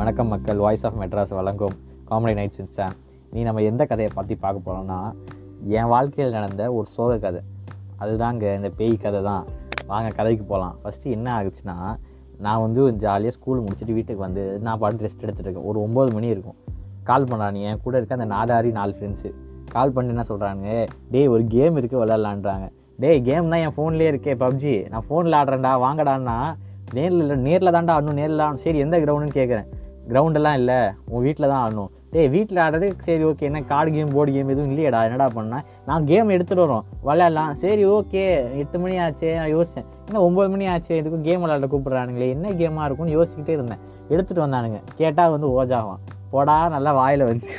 வணக்கம் மக்கள் voice of Madras வழங்கும் காமெடி நைட் சின்ஸான் நீ நம்ம எந்த கதையை பற்றி பார்க்க போகிறோம்னா என் வாழ்க்கையில் நடந்த ஒரு சோக கதை அதுதாங்க இந்த பேய் கதை தான் வாங்க கதைக்கு போகலாம் ஃபஸ்ட்டு என்ன ஆகுச்சுன்னா நான் வந்து ஜாலியாக ஸ்கூல் முடிச்சுட்டு வீட்டுக்கு வந்து நான் பாட்டு ரெஸ்ட் எடுத்துட்டு இருக்கேன் ஒரு ஒம்பது மணி இருக்கும் கால் பண்ணுறாங்க என் கூட இருக்க அந்த நாலாரி நாலு ஃப்ரெண்ட்ஸு கால் பண்ணி என்ன சொல்கிறாங்க டேய் ஒரு கேம் இருக்குது விளாட்லான்றாங்க டேய் கேம் தான் என் ஃபோன்லேயே இருக்கே பப்ஜி நான் ஃபோனில் ஆடுறேன்டா வாங்கடான்னா நேரில் இல்லை நேரில் தான்டா ஆடணும் நேரில் ஆடணும் சரி எந்த கிரவுண்டுன்னு கேட்குறேன் கிரவுண்டெல்லாம் இல்லை உன் வீட்டில் தான் ஆடணும் டேய் வீட்டில் ஆடுறது சரி ஓகே என்ன கார்டு கேம் போர்டு கேம் எதுவும் இல்லையடா என்னடா பண்ணேன் நான் கேம் எடுத்துகிட்டு வரோம் விளையாடலாம் சரி ஓகே எட்டு மணி ஆச்சு நான் யோசித்தேன் என்ன ஒம்பது மணி ஆச்சு இதுக்கும் கேம் விளையாட கூப்பிட்றானுங்களே என்ன கேமாக இருக்கும்னு யோசிச்சுக்கிட்டே இருந்தேன் எடுத்துகிட்டு வந்தானுங்க கேட்டால் வந்து ஓஜாவான் போடா நல்லா வாயில் வந்துச்சு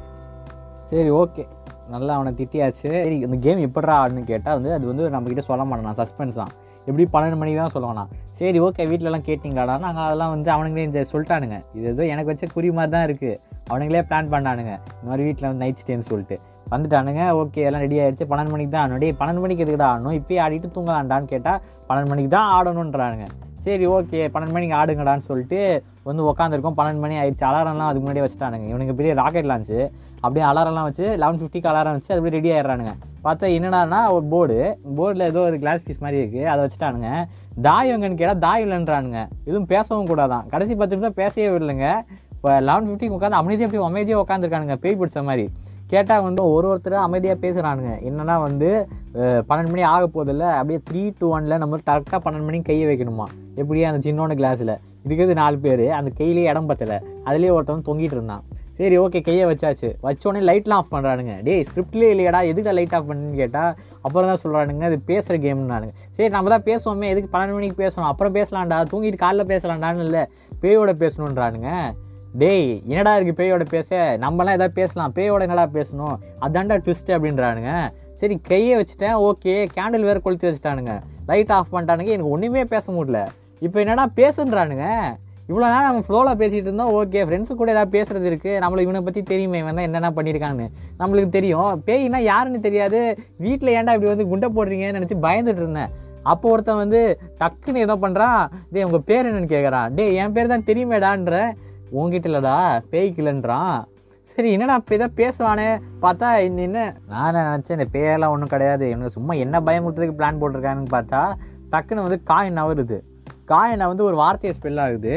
சரி ஓகே நல்லா அவனை திட்டியாச்சு சரி இந்த கேம் எப்படிடா ஆடுன்னு கேட்டால் வந்து அது வந்து நம்மக்கிட்ட சொல்ல மாட்டான் சஸ்பென்ஸ் தான் எப்படி பன்னெண்டு மணிக்கு தான் சொல்லுவானா சரி ஓகே வீட்டிலலாம் கேட்டிங்களாடா நாங்கள் அதெல்லாம் வந்து அவனுங்களே இந்த சொல்லிட்டானுங்க இது ஏதோ எனக்கு வச்ச குறி மாதிரி தான் இருக்குது அவனுங்களே பிளான் பண்ணானுங்க இந்த மாதிரி வீட்டில் வந்து நைட் ஸ்டேன்னு சொல்லிட்டு வந்துட்டானுங்க ஓகே எல்லாம் ரெடி ஆயிடுச்சு பன்னெண்டு மணிக்கு தான் ஆடணும் டேய் பன்னெண்டு மணிக்கு எதுக்குடா ஆடணும் இப்போயே ஆடிட்டு தூங்கலான்டான்னு கேட்டால் பன்னெண்டு மணிக்கு தான் ஆடணுன்றானுங்க சரி ஓகே பன்னெண்டு மணிக்கு ஆடுங்கடான்னு சொல்லிட்டு வந்து உட்காந்துருக்கோம் பன்னெண்டு மணி ஆயிடுச்சு அலாரம்லாம் அதுக்கு முன்னாடியே வச்சுட்டானுங்க இவனுக்கு பெரிய ராக்கெட் லான்ச்சு அப்படியே அலாரம்லாம் வச்சு லெவன் ஃபிஃப்டிக்கு அலாரம் வச்சு அப்படியே ரெடி ஆயிடுறானுங்க பார்த்தா என்னடான்னா ஒரு போர்டு போர்டில் ஏதோ ஒரு கிளாஸ் பீஸ் மாதிரி இருக்குது அதை வச்சுட்டானுங்க தாயம் எங்கன்னு கேட்டால் தாயம் இல்லைன்றானுங்க எதுவும் பேசவும் கூடாதான் கடைசி பத்து நிமிஷம் பேசவே விடலைங்க இப்போ லெவன் ஃபிஃப்டிக்கு உட்காந்து அமைதியாக அப்படி அமைதியாக உட்காந்துருக்கானுங்க பேய் பிடிச்ச மாதிரி கேட்டால் வந்து ஒரு ஒருத்தர் அமைதியாக பேசுகிறானுங்க என்னன்னா வந்து அஹ், பன்னெண்டு மணி ஆக போதில்ல அப்படியே த்ரீ டூ ஒனில் நம்ம கரெக்டாக பன்னெண்டு மணிக்கு கையை வைக்கணுமா எப்படியே அந்த சின்னோட கிளாஸில் இருக்கிறது நாலு பேர் அந்த கையிலேயே இடம் பத்தலை அதுலேயே ஒருத்தவன் தொங்கிட்டு இருந்தான் சரி ஓகே கையை வச்சாச்சு வச்சோடனே லைட்லாம் ஆஃப் பண்ணுறானுங்க டேய் ஸ்கிரிப்ட்லேயே இல்லையாடா எதுக்கு லைட் ஆஃப் பண்ணுன்னு கேட்டால் அப்புறம் தான் சொல்கிறானுங்க அது பேசுகிற கேம்னானுங்க சரி நம்ம தான் பேசுவோமே எதுக்கு பன்னெண்டு மணிக்கு பேசணும் அப்புறம் பேசலாம்டா தூங்கிட்டு காலைல பேசலாம்டான்னு இல்லை பேயோட பேசணுன்றானுங்க டேய் என்னடா இருக்கு பேயோட பேச நம்மலாம் எதாவது பேசலாம் பேயோட என்னடா பேசணும் அதான்டா ட்விஸ்ட் அப்படின்றானுங்க சரி கையை வச்சுட்டேன் ஓகே கேண்டில் வேறு கொளுத்தி வச்சுட்டானுங்க லைட் ஆஃப் பண்ணிட்டானுங்க எனக்கு ஒன்றுமே பேச முடியல இப்போ என்னடா பேசுன்றானுங்க இவ்வளோ நேரம் நம்ம ஃப்ளோவில் பேசிகிட்டு இருந்தோம் ஓகே ஃப்ரெண்ட்ஸு கூட ஏதாவது பேசுறது இருக்குது நம்மளுக்கு இவனை பற்றி தெரியுமே இவன் தான் என்னென்ன பண்ணியிருக்கான்னு நம்மளுக்கு தெரியும் பேய்னா யாருன்னு தெரியாது வீட்டில் ஏன்டா இப்படி வந்து குண்டை போடுறீங்கன்னு நினச்சி பயந்துட்டு இருந்தேன் அப்போ ஒருத்தன் வந்து டக்குன்னு என்ன பண்ணுறான் டேய் உங்கள் பேர் என்னன்னு கேட்குறான் டேய் என் பேர் தான் தெரியுமேடான்ற உங்ககிட்ட இல்லைடா பேய்க்கு இல்லைன்றான் சரி என்னடா இப்போ இதை பேசுவானே பார்த்தா இந்த என்ன நான் நினச்சேன் இந்த பேரெல்லாம் ஒன்றும் கிடையாது இவனுக்கு சும்மா என்ன பயமுறுத்துறதுக்கு பிளான் போட்டிருக்காங்கன்னு பார்த்தா டக்குன்னு வந்து காயின் நவருது காயினை வந்து ஒரு வார்த்தையை ஸ்பெல் ஆகுது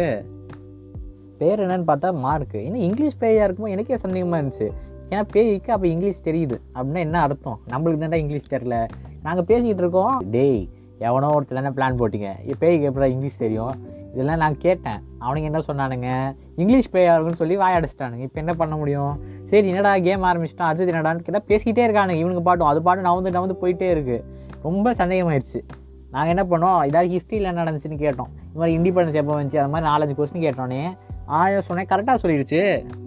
பேர் என்னன்னு பார்த்தா மார்க்கு என்ன இங்கிலீஷ் பேயாக இருக்குமோ எனக்கே சந்தேகமாக இருந்துச்சு ஏன்னா பேய்க்கு அப்போ இங்கிலீஷ் தெரியுது அப்படின்னா என்ன அர்த்தம் நம்மளுக்கு தான்டா இங்கிலீஷ் தெரில நாங்கள் பேசிக்கிட்டு இருக்கோம் டேய் எவனோ ஒருத்தர் என்ன பிளான் போட்டிங்க இப்போ பேய்க்கு எப்படா இங்கிலீஷ் தெரியும் இதெல்லாம் நான் கேட்டேன் அவனுங்க என்ன சொன்னானுங்க இங்கிலீஷ் பேயாக இருக்குன்னு சொல்லி வாய் அடிச்சிட்டானுங்க இப்போ என்ன பண்ண முடியும் சரி என்னடா கேம் ஆரம்பிச்சிட்டான் அடுத்தது என்னடான்னு கேட்டால் பேசிக்கிட்டே இருக்கானுங்க இவனுக்கு பாட்டும் அது பாட்டு நவந்து நவந்து போயிட்டே இருக்குது ரொம்ப சந்தேகமாயிடுச்சு நாங்கள் என்ன பண்ணோம் ஏதாவது ஹிஸ்ட்ரியில் என்ன நடந்துச்சுன்னு கேட்டோம் இந்த மாதிரி இண்டிபெண்டன்ஸ் எப்போ வந்துச்சு அது மாதிரி நாலஞ்சு கொஸ்டின் கேட்டோன்னே ஆயா சொன்னேன் கரெக்டாக சொல்லிடுச்சு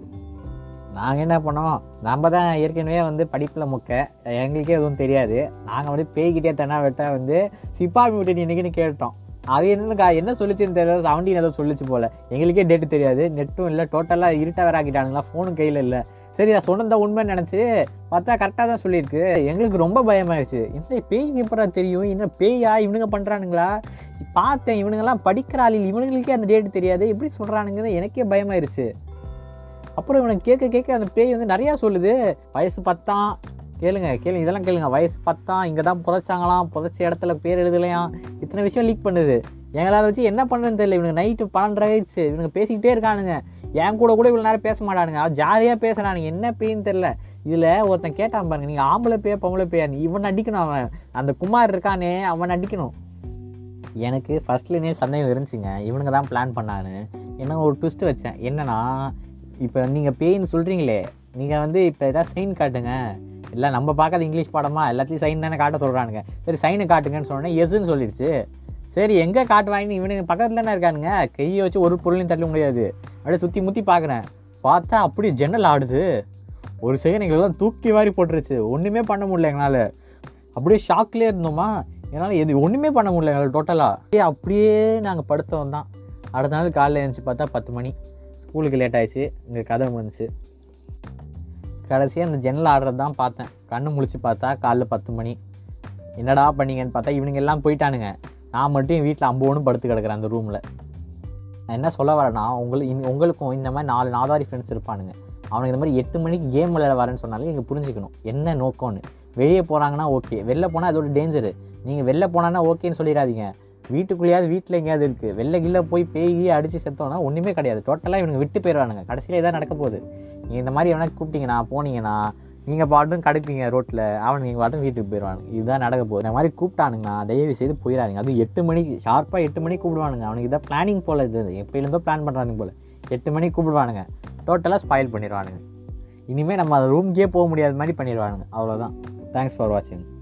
நாங்கள் என்ன பண்ணோம் நம்ம தான் ஏற்கனவே வந்து படிப்பில் முக்க எங்களுக்கே எதுவும் தெரியாது நாங்கள் வந்து பேய்கிட்டே தென்னா வெட்ட வந்து சிப்பாபி விட்டு இன்னைக்குன்னு கேட்டோம் அது என்னன்னு என்ன சொல்லிச்சுன்னு தெரியல செவன்டீன் ஏதோ சொல்லிச்சு போல் எங்களுக்கே டேட்டு தெரியாது நெட்டும் இல்லை டோட்டலாக இருட்டாக வேற ஆக்கிட்டானுங்களா ஃபோனும் கையில் இல்லை சரி நான் சொன்னதை உண்மைன்னு நினச்சி பார்த்தா கரெக்டாக தான் சொல்லியிருக்கு எங்களுக்கு ரொம்ப பயமாயிடுச்சு என்ன பேய் எப்படா தெரியும் என்ன பேயா இவனுங்க பண்ணுறானுங்களா பார்த்தேன் இவனுங்கெல்லாம் படிக்கிற ஆளில் இவனுங்களுக்கே அந்த டேட்டு தெரியாது எப்படி சொல்கிறானுங்கன்னு எனக்கே பயமாயிருச்சு அப்புறம் இவனை கேட்க கேட்க அந்த பேய் வந்து நிறையா சொல்லுது வயசு பத்தாம் கேளுங்க கேளுங்க இதெல்லாம் கேளுங்க வயசு பத்தாம் இங்கே தான் புதைச்சாங்களாம் புதைச்ச இடத்துல பேர் எழுதலையாம் இத்தனை விஷயம் லீக் பண்ணுது எங்களால் வச்சு என்ன பண்ணுறதுன்னு தெரியல இவனுக்கு நைட்டு பன்னெண்டு ஆயிடுச்சு இவனுங்க பேசிக்கிட்டே இருக்கானுங்க என் கூட கூட இவ்வளோ நேரம் பேச மாட்டானுங்க அவன் ஜாலியாக பேசுறானுங்க என்ன பேய்ன்னு தெரில இதில் ஒருத்தன் கேட்டான் பாருங்க நீங்கள் ஆம்பளை பேயா பொம்பளை பேயா இவன் அடிக்கணும் அவன் அந்த குமார் இருக்கானே அவன் அடிக்கணும் எனக்கு ஃபர்ஸ்ட்லேருந்தே சந்தேகம் இருந்துச்சுங்க இவனுங்க தான் பிளான் பண்ணான்னு என்ன ஒரு ட்விஸ்ட் வச்சேன் என்னன்னா இப்போ நீங்கள் பேயின்னு சொல்கிறீங்களே நீங்கள் வந்து இப்போ ஏதாவது சைன் காட்டுங்க இல்லை நம்ம பார்க்காத இங்கிலீஷ் பாடமா எல்லாத்தையும் சைன் தானே காட்ட சொல்கிறானுங்க சரி சைனை காட்டுங்கன்னு சொன்னேன் எஸ்ன்னு சொல்லிடுச்சு சரி எங்கே காட்டுவாங்கன்னு இவனுங்க பக்கத்தில் தானே இருக்கானுங்க கையை வச்சு ஒரு பொருளையும் தள்ள முடியாது அப்படியே சுற்றி முற்றி பார்க்குறேன் பார்த்தா அப்படியே ஜன்னல் ஆடுது ஒரு செகண்ட் எங்களெல்லாம் தூக்கி வாரி போட்டுருச்சு ஒன்றுமே பண்ண முடியல எங்களால் அப்படியே ஷாக்லேயே இருந்தோமா என்னால் எது ஒன்றுமே பண்ண முடியல எங்களால் டோட்டலாக அப்படியே நாங்கள் படுத்தோம் தான் அடுத்த நாள் காலையில் எழுந்துச்சு பார்த்தா பத்து மணி ஸ்கூலுக்கு லேட் ஆயிடுச்சு இங்கே கதை முடிஞ்சுச்சு கடைசியாக அந்த ஜன்னல் ஆடுறது தான் பார்த்தேன் கண்ணு முழிச்சு பார்த்தா காலைல பத்து மணி என்னடா பண்ணீங்கன்னு பார்த்தா இவனுங்க எல்லாம் போயிட்டானுங்க நான் மட்டும் என் வீட்டில் அம்போன்னு படுத்து கிடக்குறேன் அந்த ரூமில் நான் என்ன சொல்ல வரேன்னா உங்களுக்கு இந்த- உங்களுக்கும் இந்த மாதிரி நாலு நாதாரி ஃப்ரெண்ட்ஸ் இருப்பானுங்க அவனுக்கு இந்த மாதிரி எட்டு மணிக்கு கேம் விளையாட வரேன்னு சொன்னாலே நீங்கள் புரிஞ்சுக்கணும் என்ன நோக்கம்னு வெளியே போகிறாங்கன்னா ஓகே வெளில போனால் அதோட டேஞ்சரு நீங்கள் வெளில போனான்னா ஓகேன்னு சொல்லிடாதீங்க வீட்டுக்குள்ளேயாவது வீட்டில் எங்கேயாவது இருக்குது வெளில கில்ல போய் பேய் அடித்து செத்தோன்னா ஒன்றுமே கிடையாது டோட்டலாக இவனுங்க விட்டு போயிடுவானுங்க கடைசியில் இதான் நடக்க போகுது நீங்கள் இந்த மாதிரி எவனா கூப்பிட்டீங்கன்னா போனீங்கன்னா நீங்கள் பாட்டும் கிடைப்பீங்க ரோட்டில் அவனுங்க நீங்கள் பாட்டும் வீட்டுக்கு போயிடுவானுங்க இதுதான் நடக்க போகுது இந்த மாதிரி கூப்பிட்டானுங்கன்னா தயவு செய்து போயிடாதீங்க அதுவும் எட்டு மணிக்கு ஷார்ப்பாக எட்டு மணிக்கு கூப்பிடுவானுங்க அவனுக்கு இதான் பிளானிங் போல் இது எப்பயிலேருந்தோ பிளான் பண்ணுறானுங்க போல் எட்டு மணிக்கு கூப்பிடுவானுங்க டோட்டலாக ஸ்பாயில் பண்ணிடுவானுங்க இனிமேல் நம்ம அந்த ரூம்க்கே போக முடியாத மாதிரி பண்ணிடுவானுங்க அவ்வளோதான் தேங்க்ஸ் ஃபார் வாட்சிங்